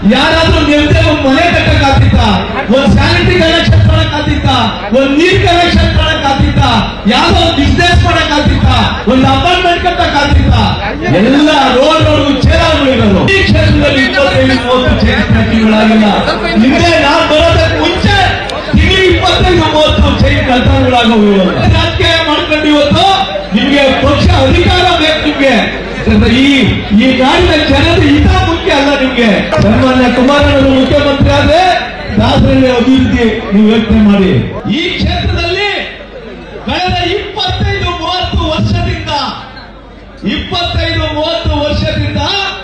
ಯಾರಾದ್ರೂ ನಿಮ್ದೆ ಒಂದ್ ಮನೆ ಕಟ್ಟಕ್ಕಾಗ್ತಿತ್ತ ಒಂದ್ ಸ್ಯಾನಿಟರಿ ಕನೆಕ್ಷನ್ ಮಾಡಕ್ಕಾಗ್ತಿತ್ತ ಒಂದ್ ನೀರ್ ಕನೆಕ್ಷನ್ ಮಾಡಕ್ಕಾಗ್ತಿತ್ತ ಯಾವ್ದೋ ಒಂದ್ ಬಿಸ್ನೆಸ್ ಮಾಡಕ್ಕಾಗ್ತಿತ್ತ ಒಂದ್ ಅಪಾರ್ಟ್ಮೆಂಟ್ ಕಟ್ಟಕ್ಕಾಗ್ತಿತ್ತ ಎಲ್ಲ ರೋಡ್ ರೋಡ್ ಚೇರಾಗಳಿರೋದು ಈ ಕ್ಷೇತ್ರದಲ್ಲಿ ಇಪ್ಪತ್ತೈದು ಮೂವತ್ತು ಚೇರ್ ಫ್ಯಾಕ್ಟರಿಗಳಾಗಿಲ್ಲ ಹಿಂದೆ ನಾನ್ ಬರೋದಕ್ಕೆ ಮುಂಚೆ ತಿಂಗಳು ಇಪ್ಪತ್ತೈದು ಮೂವತ್ತು ಚೈನ್ ಕಲ್ತಾಣಗಳಾಗವು ರಾಜಕೀಯ ಮಾಡ್ಕೊಂಡು ಇವತ್ತು ನಿಮ್ಗೆ ಪಕ್ಷ ಅಧಿಕಾರ ಬೇಕು ನಿಮ್ಗೆ ಈ ಈ ನಾಡಿನ ಜನರ ಹಿತ ಮುಖ್ಯ ಅಲ್ಲ ನಿಮ್ಗೆ ಸನ್ಮಾನ್ಯ ಕುಮಾರಣ್ಣವರು ಮುಖ್ಯಮಂತ್ರಿ ಆದ್ರೆ ದಾಸರಳ್ಳಿ ಅಭಿವೃದ್ಧಿ ನೀವು ಯೋಚನೆ ಮಾಡಿ ಈ ಕ್ಷೇತ್ರದಲ್ಲಿ ಕಳೆದ ಇಪ್ಪತ್ತೈದು ಮೂವತ್ತು ವರ್ಷದಿಂದ ಇಪ್ಪತ್ತೈದು ಮೂವತ್ತು ವರ್ಷದಿಂದ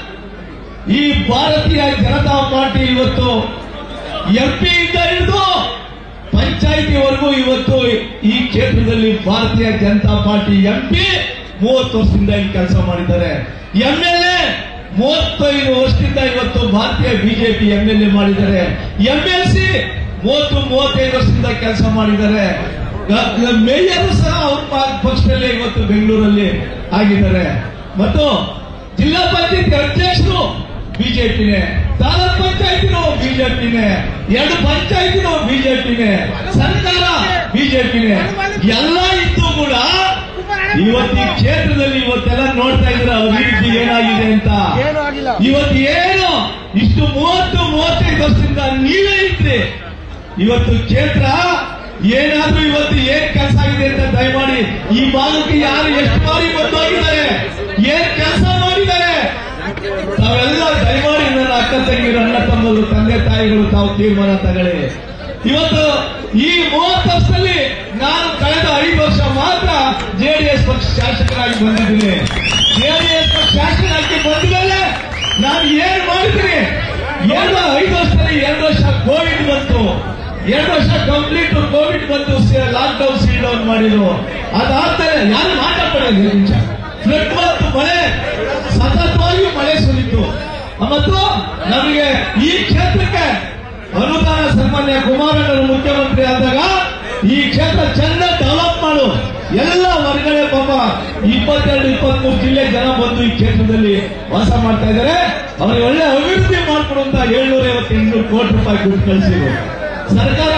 ಈ ಭಾರತೀಯ ಜನತಾ ಪಾರ್ಟಿ ಇವತ್ತು ಎಂಪಿಯಿಂದ ಹಿಡಿದು ಪಂಚಾಯಿತಿವರೆಗೂ ಇವತ್ತು ಈ ಕ್ಷೇತ್ರದಲ್ಲಿ ಭಾರತೀಯ ಜನತಾ ಪಾರ್ಟಿ ಎಂಪಿ ಮೂವತ್ತು ವರ್ಷದಿಂದ ಇಲ್ಲಿ ಕೆಲಸ ಮಾಡಿದ್ದಾರೆ ಎಂ ಎಲ್ ಎ ಮೂವತ್ತೈದು ವರ್ಷದಿಂದ ಇವತ್ತು ಭಾರತೀಯ ಬಿಜೆಪಿ ಎಂ ಎಲ್ ಎ ಮಾಡಿದ್ದಾರೆ ಎಂ ಎಲ್ ಸಿ ಮೂವತ್ತು ಮೂವತ್ತೈದು ವರ್ಷದಿಂದ ಕೆಲಸ ಮಾಡಿದ್ದಾರೆ ಗ- ಮೇಯರ್ ಸಹ ಅವ್ರ ಪ- ಪಕ್ಷದಲ್ಲೇ ಇವತ್ತು ಬೆಂಗಳೂರಲ್ಲಿ ಆಗಿದ್ದಾರೆ ಮತ್ತು ಜಿಲ್ಲಾ ಪಂಚಾಯತ್ ಅಧ್ಯಕ್ಷರು ಬಿಜೆಪಿನೇ ತಾಲೂಕ್ ಪಂಚಾಯತಿನೂ ಬಿಜೆಪಿನೇ ಎರಡು ಪಂಚಾಯತಿನೂ ಬಿಜೆಪಿನೇ ಸರ್ಕಾರ ಬಿಜೆಪಿನೇ ಎಲ್ಲ ಇದ್ದು ಕೂಡ ಇವತ್ತು ಈ ಕ್ಷೇತ್ರದಲ್ಲಿ ಇವತ್ತೆಲ್ಲ ನೋಡ್ತಾ ಇದ್ರೆ ಅಭಿವೃದ್ಧಿ ಏನಾಗಿದೆ ಅಂತ ಏನೂ ಆಗಿಲ್ಲ ಇವತ್ತು ಏನು ಇಷ್ಟು ಮೂವತ್ತು ಮೂವತ್ತೈದು ವರ್ಷದಿಂದ ನೀವೇ ಇದ್ರಿ ಇವತ್ತು ಕ್ಷೇತ್ರ ಏನಾದ್ರೂ ಇವತ್ತು ಏನ್ ಕೆಲಸ ಆಗಿದೆ ಅಂತ ದಯಮಾಡಿ ಈ ಭಾಗಕ್ಕೆ ಯಾರು ಎಷ್ಟು ಬಾರಿ ಬಂದೋಗಿದ್ದಾರೆ ಏನ್ ಕೆಲಸ ಮಾಡಿದ್ದಾರೆ ತಾವೆಲ್ಲ ದಯಮಾಡಿ ನನ್ನ ಅಕ್ಕ ತಂಗಿರು ಅಣ್ಣ ತಮ್ಮರು ತಂದೆ ತಾಯಿಗಳು ತಾವು ತೀರ್ಮಾನ ತಗೊಳ್ಳಿ ಇವತ್ತು ಈ ಮೂವತ್ತು ವರ್ಷದಲ್ಲಿ ನಾನು ಕಳೆದ ಐದು ವರ್ಷ ಮಾತ್ರ ಜೆಡಿಎಸ್ ಪಕ್ಷ ಶಾಸಕರಾಗಿ ಬಂದಿದ್ದೀನಿ ಜೆಡಿಎಸ್ ಪಕ್ಷ ಶಾಸಕರಾಗಿ ಬಂದ ಮೇಲೆ ನಾನು ಏನ್ ಮಾಡಿದ್ದೀನಿ ಎರಡು ಐದು ವರ್ಷದಲ್ಲಿ ಎರಡು ವರ್ಷ ಕೋವಿಡ್ ಬಂತು ಎರಡು ವರ್ಷ ಕಂಪ್ಲೀಟ್ ಕೋವಿಡ್ ಬಂತು ಲಾಕ್ ಡೌನ್ ಸೀಲ್ ಡೌನ್ ಮಾಡಿದ್ರು ಅದಾದ್ಮೇಲೆ ಯಾರು ಮಾತಾಡ್ತಾರೆ ಫ್ಲಡ್ ಬಂತು ಮಳೆ ಸತತವಾಗಿ ಮಳೆ ಸುರಿತು ಮತ್ತು ನಮಗೆ ಈ ಕ್ಷೇತ್ರಕ್ಕೆ ಅನುದಾನ ಸನ್ಮಾನ್ಯ ಕುಮಾರಣ್ಣರು ಮುಖ್ಯಮಂತ್ರಿ ಆದಾಗ ಈ ಕ್ಷೇತ್ರ ಚೆಂದ ಡೆವಲಪ್ ಮಾಡು ಎಲ್ಲ ಹೊರಗಡೆ ಪಾಪ ಇಪ್ಪತ್ತೆರಡು ಇಪ್ಪತ್ಮೂರು ಜಿಲ್ಲೆ ಜನ ಬಂದು ಈ ಕ್ಷೇತ್ರದಲ್ಲಿ ವಾಸ ಮಾಡ್ತಾ ಇದ್ದಾರೆ ಅವ್ರಿಗೆ ಒಳ್ಳೆ ಅಭಿವೃದ್ಧಿ ಮಾಡ್ಕೊಡು ಅಂತ ಏಳ್ನೂರ ಐವತ್ತು ಎಂಟುನೂರು ಕೋಟಿ ರೂಪಾಯಿ ದುಡ್ಡು ಕಳಿಸಿದ್ರು ಸರ್ಕಾರ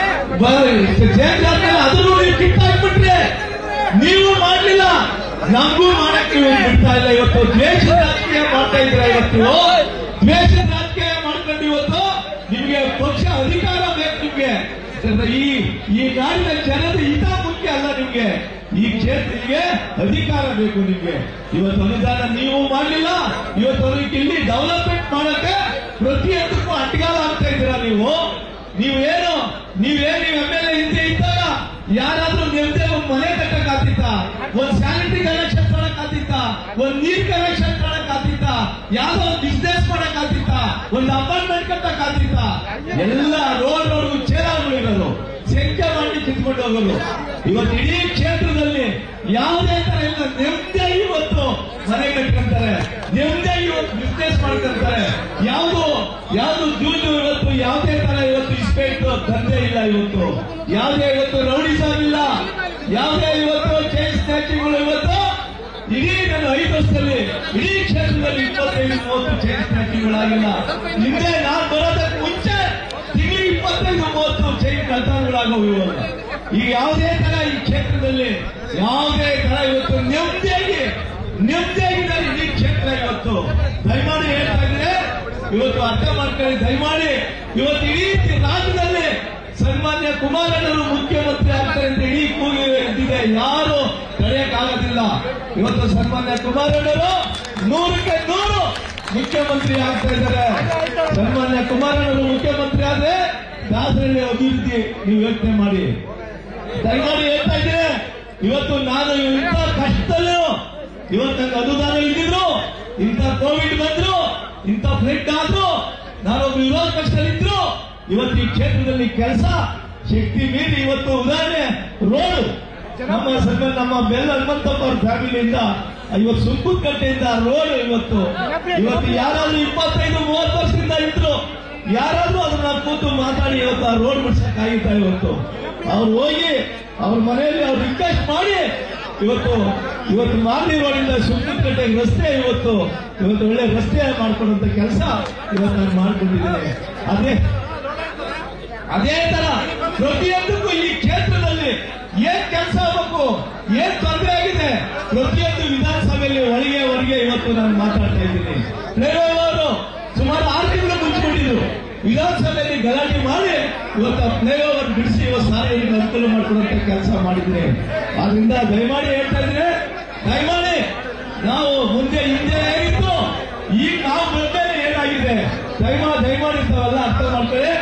ಚೇಂಜ್ ಆದ್ಮೇಲೆ ಅದನ್ನು ನೀವು ಕಿತ್ತಾಕ್ಬಿಟ್ರೆ ನೀವು ಮಾಡ್ಲಿಲ್ಲ ನಮಗೂ ಮಾಡಕ್ಕೆ ನೀವು ಬಿಡ್ತಾ ಇಲ್ಲ ಇವತ್ತು ದ್ವೇಷದ ರಾಜಕೀಯ ಮಾಡ್ತಾ ಇದ್ರ ಇವತ್ತು ದ್ವೇಷದ ರಾಜಕೀಯ ಮಾಡ್ಕೊಂಡು ಇವತ್ತು ನಿಮ್ಗೆ ಪಕ್ಷ ಅಧಿಕಾರ ಬೇಕು ನಿಮ್ಗೆ ಈ ಈ ನಾಡಿನ ಜನರ ಹಿತ ಮುಖ್ಯ ಅಲ್ಲ ನಿಮ್ಗೆ ಈ ಕ್ಷೇತ್ರಕ್ಕೆ ಅಧಿಕಾರ ಬೇಕು ನಿಮ್ಗೆ ಇವತ್ತು ಅನುದಾನ ನೀವು ಮಾಡಲಿಲ್ಲ ಇವತ್ತು ಅವ್ರಿಗೆ ಇಲ್ಲಿ ಡೆವಲಪ್ಮೆಂಟ್ ಮಾಡಕ್ಕೆ ಪ್ರತಿಯೊಂದಕ್ಕೂ ಅಡ್ಗಾಲ ಆಗ್ತಾ ಇದ್ದೀರಾ ನೀವು ನೀವೇನು ನೀವೇನು ನೀವು ಎಮ್ ಎಲ್ ಎ ಹಿಂದೆ ಇದ್ದಾಗ ಯಾರಾದ್ರೂ ನಿಮ್ದೆ ಒಂದ್ ಮನೆ ಕಟ್ಟಕ್ಕಾಗ್ತಿತ್ತ ಒಂದ್ ಸ್ಯಾನಿಟರಿ ಕನೆಕ್ಷನ್ ಮಾಡಕ್ಕಾಗ್ತಿತ್ತ ಒಂದ್ ನೀರ್ ಕನೆಕ್ಷನ್ ಮಾಡಕ್ಕಾಗ್ತಿತ್ತ ಯಾವ್ದೋ ಒಂದ್ ಬಿಸ್ನೆಸ್ ಮಾಡಕ್ಕಾಗ್ತಿತ್ತ ಒಂದ್ ಅಪಾರ್ಟ್ಮೆಂಟ್ ಕಟ್ಟಕ್ಕಾಗ್ತಿತ್ತ ಎಲ್ಲ ರೋಡ್ ರೋಡ್ ಚೇರಾಗಳಿರೋದು ಸಂಖ್ಯೆ ಮಾಡಿ ಕಿತ್ಕೊಂಡು ಹೋಗೋದು ಇವತ್ತು ಇಡೀ ಕ್ಷೇತ್ರದಲ್ಲಿ ಯಾವುದೇ ತರ ಇಲ್ಲ ನೆಮ್ಮದಿ ಇವತ್ತು ಮನೆ ಕಟ್ಕೊಂತಾರೆ ನೆಮ್ಮದಿ ಇವತ್ತು ಬಿಸ್ನೆಸ್ ಮಾಡ್ಕೊಂತಾರೆ ಯಾವುದು ಯಾವುದು ಜೂಜು ಇವತ್ತು ಯಾವುದೇ ತರ ಇವತ್ತು ಇಸ್ಪೇಟ್ ದಂಧೆ ಇಲ್ಲ ಇವತ್ತು ಯಾವುದೇ ಇವತ್ತು ರೌಡಿಸಮ್ ಇಲ್ಲ ಯಾವುದೇ ಇವತ್ತು ಚೈನ್ ಸ್ನ್ಯಾಚಿಂಗ್ಗಳು ಇವತ್ತು ಇಡೀ ನನ್ನ ಐದು ವರ್ಷದಲ್ಲಿ ಇಡೀ ಕ್ಷೇತ್ರದಲ್ಲಿ ಇಪ್ಪತ್ತೈದು ಮೂವತ್ತು ಚೈನ್ ಸ್ನ್ಯಾಚಿಂಗ್ಗಳಾಗಿಲ್ಲ ಹಿಂದೆ ನಾನು ಬರೋದಕ್ಕೆ ಮುಂಚೆ ತಿಂಗಳು ಇಪ್ಪತ್ತೈದು ಮೂವತ್ತು ಚೈನ್ ಕಲ್ತಾಣಗಳಾಗವು ಇವಾಗ ಈಗ ಯಾವುದೇ ತರ ಈ ಕ್ಷೇತ್ರದಲ್ಲಿ ಯಾವುದೇ ತರ ಇವತ್ತು ನೆಮ್ಮದಿಯಾಗಿ ನೆಮ್ಮದಿಯಾಗಿದ್ದಾರೆ ಇಡೀ ಕ್ಷೇತ್ರ ಇವತ್ತು ದಯಮಾಡಿ ಹೇಳ್ತಾ ಇದ್ರೆ ಇವತ್ತು ಅರ್ಥ ಮಾಡ್ಕೊಳ್ಳಿ ದಯಮಾಡಿ ಇವತ್ತು ಇಡೀ ರಾಜ್ಯದಲ್ಲಿ ಸನ್ಮಾನ್ಯ ಕುಮಾರಣ್ಣವರು ಮುಖ್ಯಮಂತ್ರಿ ಆಗ್ತಾರೆ ಅಂತ ಇಡೀ ಕೂಗಿ ಎದ್ದಿದೆ ಯಾರು ತಡೆಯಕ್ಕಾಗೋದಿಲ್ಲ ಇವತ್ತು ಸನ್ಮಾನ್ಯ ಕುಮಾರಣ್ಣವರು ನೂರಕ್ಕೆ ನೂರು ಮುಖ್ಯಮಂತ್ರಿ ಆಗ್ತಾ ಇದ್ದಾರೆ ಸನ್ಮಾನ್ಯ ಕುಮಾರಣ್ಣವರು ಮುಖ್ಯಮಂತ್ರಿ ಆದ್ರೆ ದಾಸರಳ್ಳಿ ಅಭಿವೃದ್ಧಿ ನೀವು ಯೋಚನೆ ಮಾಡಿ ದಯಮಾಡಿ ಹೇಳ್ತಾ ಇದ್ದೇನೆ ಇವತ್ತು ನಾನು ಇಂಥ ಕಷ್ಟದಲ್ಲೂ ಇವತ್ತು ನಂಗೆ ಅನುದಾನ ಇದ್ದಿದ್ರು ಇಂಥ ಕೋವಿಡ್ ಬಂದ್ರು ಇಂಥ ಫ್ಲಡ್ ಆದ್ರು ನಾನೊಬ್ಬ ವಿರೋಧ ಪಕ್ಷದಲ್ಲಿದ್ರು ಇವತ್ತು ಈ ಕ್ಷೇತ್ರದಲ್ಲಿ ಕೆಲಸ ಶಕ್ತಿ ಮೀರಿ ಇವತ್ತು ಉದಾಹರಣೆ ರೋಡ್ ನಮ್ಮ ಸನ್ಮಾನ್ಯ ನಮ್ಮ ಬೆಲ್ಲ ಹನುಮಂತಪ್ಪ ಅವ್ರ ಫ್ಯಾಮಿಲಿಯಿಂದ ಇವತ್ತು ಸುಂಕುತ್ಕಟ್ಟೆಯಿಂದ ರೋಡ್ ಇವತ್ತು ಇವತ್ತು ಯಾರಾದ್ರೂ ಇಪ್ಪತ್ತೈದು ಮೂವತ್ತು ವರ್ಷದಿಂದ ಇದ್ರು ಯಾರಾದ್ರೂ ಅದನ್ನ ಕೂತು ಮಾತಾಡಿ ಇವತ್ತು ಆ ರೋಡ್ ಬಿಡ್ಸಕ್ಕಾಗಿತ್ತ ಇವತ್ತು ಅವ್ರು ಹೋಗಿ ಅವ್ರ ಮನೆಯಲ್ಲಿ ಅವ್ರು ರಿಕ್ವೆಸ್ಟ್ ಮಾಡಿ ಇವತ್ತು ಇವತ್ತು ಮಾಗಡಿ ರೋಡಿಂದ ಸುತ್ತಕಟ್ಟೆ ರಸ್ತೆ ಇವತ್ತು ಇವತ್ತು ಒಳ್ಳೆ ರಸ್ತೆ ಮಾಡ್ಕೊಡುವಂತ ಕೆಲಸ ಇವತ್ತು ನಾನು ಮಾಡ್ಕೊಂಡಿದ್ದೇನೆ ಅದೇ ಅದೇ ತರ ಪ್ರತಿಯೊಂದಕ್ಕೂ ಈ ಕ್ಷೇತ್ರದಲ್ಲಿ ಏನ್ ಕೆಲಸ ಆಗಬೇಕು ಏನ್ ತೊಂದರೆ ಆಗಿದೆ ಪ್ರತಿಯೊಂದು ವಿಧಾನಸಭೆಯಲ್ಲಿ ಒಳಗೆ ಹೊರಗೆ ಇವತ್ತು ನಾನು ಮಾತಾಡ್ತಾ ಇದ್ದೀನಿ ಪ್ಲೇರೋವ್ ಅವರು ಸುಮಾರು ಆರು ತಿಂಗಳು ಮುಂಚಿಕೊಂಡಿದ್ರು ವಿಧಾನಸಭೆಯಲ್ಲಿ ಗಲಾಟೆ ಮಾಡಿ ಇವತ್ತು ಪ್ಲೇ ಓವರ್ ಬಿಡಿಸಿ ಇವತ್ತು ಸಾರ್ವಜನಿಕ ಅನುಕೂಲ ಮಾಡಿಕೊಡುವಂತ ಕೆಲಸ ಮಾಡಿದ್ರೆ ಆದ್ರಿಂದ ದಯಮಾಡಿ ಹೇಳ್ತಾ ಇದ್ರೆ ದಯಮಾಡಿ ನಾವು ಮುಂದೆ ಹಿಂದೆ ಹೇಗಿತ್ತು ಈಗ ನಾವು ಬಂದ ಏನಾಗಿದೆ ದಯಮಾ ದಯಮಾಡಿ ತಾವೆಲ್ಲ ಅರ್ಥ ಮಾಡ್ಕೊಳ್ಳಿ